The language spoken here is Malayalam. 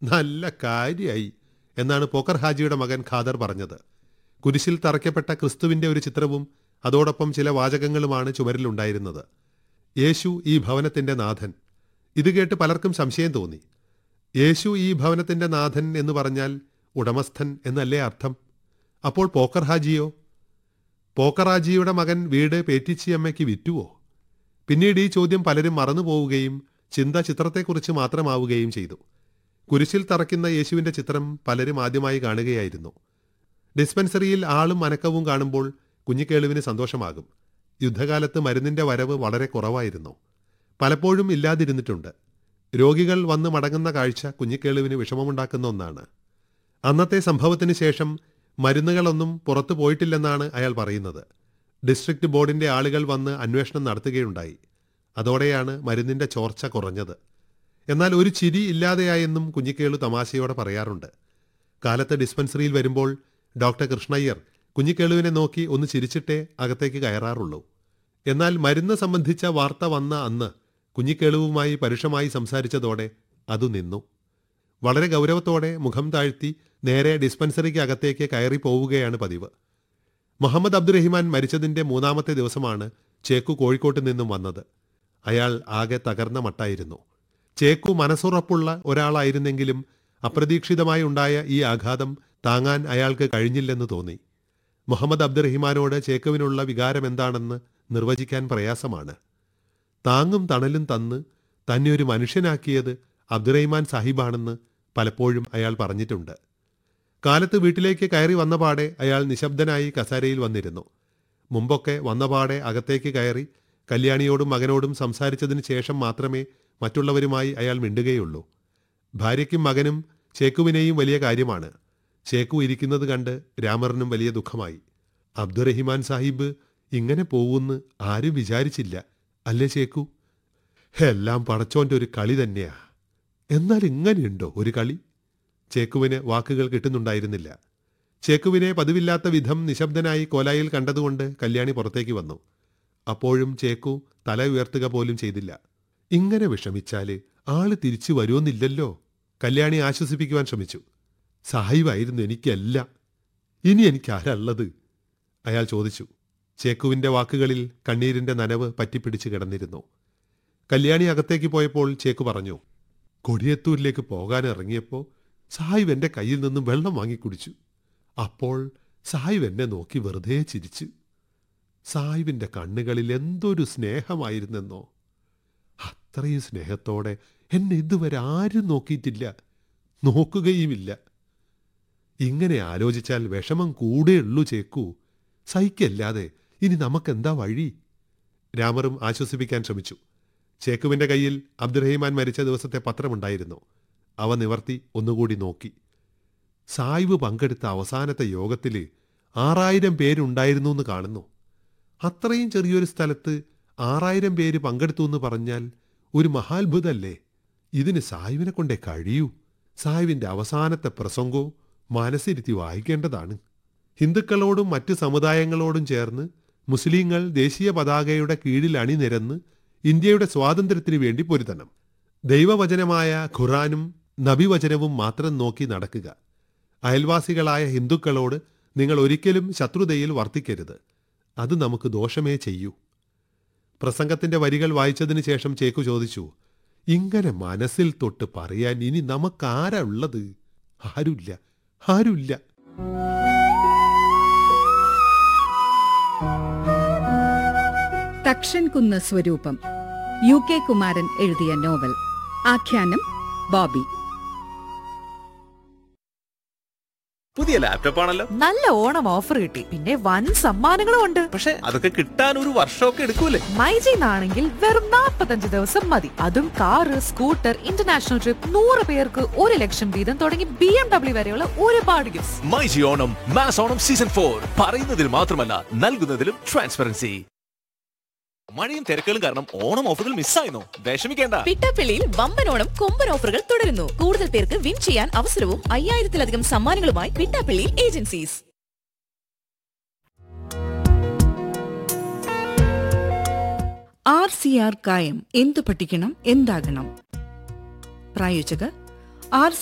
നല്ല കാര്യായി എന്നാണ് പോക്കർ ഹാജിയുടെ മകൻ ഖാദർ പറഞ്ഞത് കുരിശിൽ തറയ്ക്കപ്പെട്ട ക്രിസ്തുവിന്റെ ഒരു ചിത്രവും അതോടൊപ്പം ചില വാചകങ്ങളുമാണ് ചുമരിലുണ്ടായിരുന്നത് യേശു ഈ ഭവനത്തിന്റെ നാഥൻ ഇത് കേട്ട് പലർക്കും സംശയം തോന്നി യേശു ഈ ഭവനത്തിന്റെ നാഥൻ എന്ന് പറഞ്ഞാൽ ഉടമസ്ഥൻ എന്നല്ലേ അർത്ഥം അപ്പോൾ പോക്കർ ഹാജിയോ പോക്കർ ഹാജിയുടെ മകൻ വീട് പേറ്റിച്ചിയമ്മയ്ക്ക് വിറ്റുവോ പിന്നീട് ഈ ചോദ്യം പലരും മറന്നുപോവുകയും ചിന്ത ചിത്രത്തെക്കുറിച്ച് മാത്രമാവുകയും ചെയ്തു കുരിശിൽ തറയ്ക്കുന്ന യേശുവിന്റെ ചിത്രം പലരും ആദ്യമായി കാണുകയായിരുന്നു ഡിസ്പെൻസറിയിൽ ആളും അനക്കവും കാണുമ്പോൾ കുഞ്ഞിക്കേളുവിന് സന്തോഷമാകും യുദ്ധകാലത്ത് മരുന്നിന്റെ വരവ് വളരെ കുറവായിരുന്നു പലപ്പോഴും ഇല്ലാതിരുന്നിട്ടുണ്ട് രോഗികൾ വന്ന് മടങ്ങുന്ന കാഴ്ച കുഞ്ഞിക്കേളുവിന് വിഷമമുണ്ടാക്കുന്ന ഒന്നാണ് അന്നത്തെ സംഭവത്തിന് ശേഷം മരുന്നുകളൊന്നും പുറത്തു പോയിട്ടില്ലെന്നാണ് അയാൾ പറയുന്നത് ഡിസ്ട്രിക്ട് ബോർഡിന്റെ ആളുകൾ വന്ന് അന്വേഷണം നടത്തുകയുണ്ടായി അതോടെയാണ് മരുന്നിന്റെ ചോർച്ച കുറഞ്ഞത് എന്നാൽ ഒരു ചിരി ഇല്ലാതെയായെന്നും കുഞ്ഞിക്കേളു തമാശയോടെ പറയാറുണ്ട് കാലത്ത് ഡിസ്പെൻസറിയിൽ വരുമ്പോൾ ഡോക്ടർ കൃഷ്ണയ്യർ കുഞ്ഞിക്കേളുവിനെ നോക്കി ഒന്ന് ചിരിച്ചിട്ടേ അകത്തേക്ക് കയറാറുള്ളൂ എന്നാൽ മരുന്ന് സംബന്ധിച്ച വാർത്ത വന്ന അന്ന് കുഞ്ഞിക്കേളുവുമായി പരുഷമായി സംസാരിച്ചതോടെ അതു നിന്നു വളരെ ഗൗരവത്തോടെ മുഖം താഴ്ത്തി നേരെ ഡിസ്പെൻസറിക്ക് അകത്തേക്ക് കയറി പോവുകയാണ് പതിവ് മുഹമ്മദ് അബ്ദുറഹിമാൻ മരിച്ചതിന്റെ മൂന്നാമത്തെ ദിവസമാണ് ചേക്കു കോഴിക്കോട്ട് നിന്നും വന്നത് അയാൾ ആകെ തകർന്ന മട്ടായിരുന്നു ചേക്കു മനസ്സുറപ്പുള്ള ഒരാളായിരുന്നെങ്കിലും അപ്രതീക്ഷിതമായി ഉണ്ടായ ഈ ആഘാതം താങ്ങാൻ അയാൾക്ക് കഴിഞ്ഞില്ലെന്ന് തോന്നി മുഹമ്മദ് അബ്ദുറഹിമാനോട് ചേക്കുവിനുള്ള വികാരം എന്താണെന്ന് നിർവചിക്കാൻ പ്രയാസമാണ് താങ്ങും തണലും തന്ന് തന്നെ ഒരു മനുഷ്യനാക്കിയത് അബ്ദുറഹിമാൻ സാഹിബാണെന്ന് പലപ്പോഴും അയാൾ പറഞ്ഞിട്ടുണ്ട് കാലത്ത് വീട്ടിലേക്ക് കയറി വന്നപാടെ അയാൾ നിശബ്ദനായി കസേരയിൽ വന്നിരുന്നു മുമ്പൊക്കെ വന്നപാടെ അകത്തേക്ക് കയറി കല്യാണിയോടും മകനോടും സംസാരിച്ചതിന് ശേഷം മാത്രമേ മറ്റുള്ളവരുമായി അയാൾ മിണ്ടുകയുള്ളൂ ഭാര്യയ്ക്കും മകനും ചേക്കുവിനെയും വലിയ കാര്യമാണ് ചേക്കു ഇരിക്കുന്നത് കണ്ട് രാമറിനും വലിയ ദുഃഖമായി അബ്ദുറഹിമാൻ സാഹിബ് ഇങ്ങനെ പോവുന്ന് ആരും വിചാരിച്ചില്ല അല്ലേ ചേക്കു എല്ലാം പടച്ചോന്റെ ഒരു കളി തന്നെയാ എന്നാൽ ഇങ്ങനെയുണ്ടോ ഒരു കളി ചേക്കുവിന് വാക്കുകൾ കിട്ടുന്നുണ്ടായിരുന്നില്ല ചേക്കുവിനെ പതിവില്ലാത്ത വിധം നിശബ്ദനായി കോലായിൽ കണ്ടതുകൊണ്ട് കല്യാണി പുറത്തേക്ക് വന്നു അപ്പോഴും ചേക്കു തല ഉയർത്തുക പോലും ചെയ്തില്ല ഇങ്ങനെ വിഷമിച്ചാല് ആള് തിരിച്ചു വരുമെന്നില്ലല്ലോ കല്യാണി ആശ്വസിപ്പിക്കുവാൻ ശ്രമിച്ചു സാഹിബായിരുന്നു എനിക്കല്ല ഇനി എനിക്ക് ആരള്ളത് അയാൾ ചോദിച്ചു ചേക്കുവിന്റെ വാക്കുകളിൽ കണ്ണീരിന്റെ നനവ് പറ്റിപ്പിടിച്ച് കിടന്നിരുന്നു കല്യാണി അകത്തേക്ക് പോയപ്പോൾ ചേക്കു പറഞ്ഞു കൊടിയത്തൂരിലേക്ക് പോകാൻ ഇറങ്ങിയപ്പോൾ സാഹിബ് എന്റെ കയ്യിൽ നിന്നും വെള്ളം വാങ്ങിക്കുടിച്ചു അപ്പോൾ സാഹിബ് എന്നെ നോക്കി വെറുതെ ചിരിച്ചു സാഹിബിന്റെ കണ്ണുകളിൽ എന്തൊരു സ്നേഹമായിരുന്നെന്നോ അത്രയും സ്നേഹത്തോടെ എന്നെ ഇതുവരെ ആരും നോക്കിയിട്ടില്ല നോക്കുകയുമില്ല ഇങ്ങനെ ആലോചിച്ചാൽ വിഷമം കൂടെയുള്ളൂ ചേക്കൂ സഹിക്കല്ലാതെ ഇനി നമുക്കെന്താ വഴി രാമറും ആശ്വസിപ്പിക്കാൻ ശ്രമിച്ചു ചേക്കുവിന്റെ കയ്യിൽ അബ്ദുറഹിമാൻ മരിച്ച ദിവസത്തെ പത്രമുണ്ടായിരുന്നു അവ നിവർത്തി ഒന്നുകൂടി നോക്കി സായിബ് പങ്കെടുത്ത അവസാനത്തെ യോഗത്തിൽ ആറായിരം പേരുണ്ടായിരുന്നു എന്ന് കാണുന്നു അത്രയും ചെറിയൊരു സ്ഥലത്ത് ആറായിരം പേര് പങ്കെടുത്തു എന്ന് പറഞ്ഞാൽ ഒരു മഹാത്ഭുതല്ലേ ഇതിന് സാഹിബിനെ കൊണ്ടേ കഴിയൂ സാഹിബിന്റെ അവസാനത്തെ പ്രസംഗവും മനസ്സിരുത്തി വായിക്കേണ്ടതാണ് ഹിന്ദുക്കളോടും മറ്റ് സമുദായങ്ങളോടും ചേർന്ന് മുസ്ലിങ്ങൾ ദേശീയ പതാകയുടെ കീഴിൽ അണിനിരന്ന് ഇന്ത്യയുടെ സ്വാതന്ത്ര്യത്തിനു വേണ്ടി പൊരുതണം ദൈവവചനമായ ഖുറാനും നബിവചനവും മാത്രം നോക്കി നടക്കുക അയൽവാസികളായ ഹിന്ദുക്കളോട് നിങ്ങൾ ഒരിക്കലും ശത്രുതയിൽ വർത്തിക്കരുത് അത് നമുക്ക് ദോഷമേ ചെയ്യൂ പ്രസംഗത്തിന്റെ വരികൾ വായിച്ചതിന് ശേഷം ചേക്കു ചോദിച്ചു ഇങ്ങനെ മനസ്സിൽ തൊട്ട് പറയാൻ ഇനി നമുക്കാരാ ഉള്ളത് ആരുമില്ല ആരുമില്ല തക്ഷൻ സ്വരൂപം യു കെ കുമാരൻ എഴുതിയ നോവൽ ആഖ്യാനം ബോബി പുതിയ ലാപ്ടോപ്പ് ആണല്ലോ നല്ല ഓണം ഓഫർ കിട്ടി പിന്നെ വൻ സമ്മാനങ്ങളും ഉണ്ട് പക്ഷെ അതൊക്കെ കിട്ടാൻ ഒരു വർഷമൊക്കെ എടുക്കൂലേ മൈജിന്നാണെങ്കിൽ വെറും 45 ദിവസം മതി അതും കാറ് സ്കൂട്ടർ ഇന്റർനാഷണൽ ട്രിപ്പ് നൂറ് പേർക്ക് ഒരു ലക്ഷം വീതം തുടങ്ങി ബി എം ഡബ്ല്യു വരെയുള്ള ഒരുപാട് gift myG Onam mass Onam season four പറയുന്നതിൽ മാത്രമല്ല നൽകുന്നതിലും ട്രാൻസ്പെറൻസി മഴയും തിരക്കുകളും കാരണം ഓണം ഓഫറുകൾ മിസ്സായിരുന്നു വിഷമിക്കേണ്ട പിട്ടാപ്പിള്ളിയിൽ വമ്പനോണം കൊമ്പൻ ഓഫറുകൾ തുടരുന്നു കൂടുതൽ പേർക്ക് വിൻ ചെയ്യാൻ അവസരവും അയ്യായിരത്തിലധികം സമ്മാനങ്ങളുമായി Pittappillil agencies R C R കായം എന്തു പഠിക്കണം എന്താകണം പ്രായോജകർ ആർ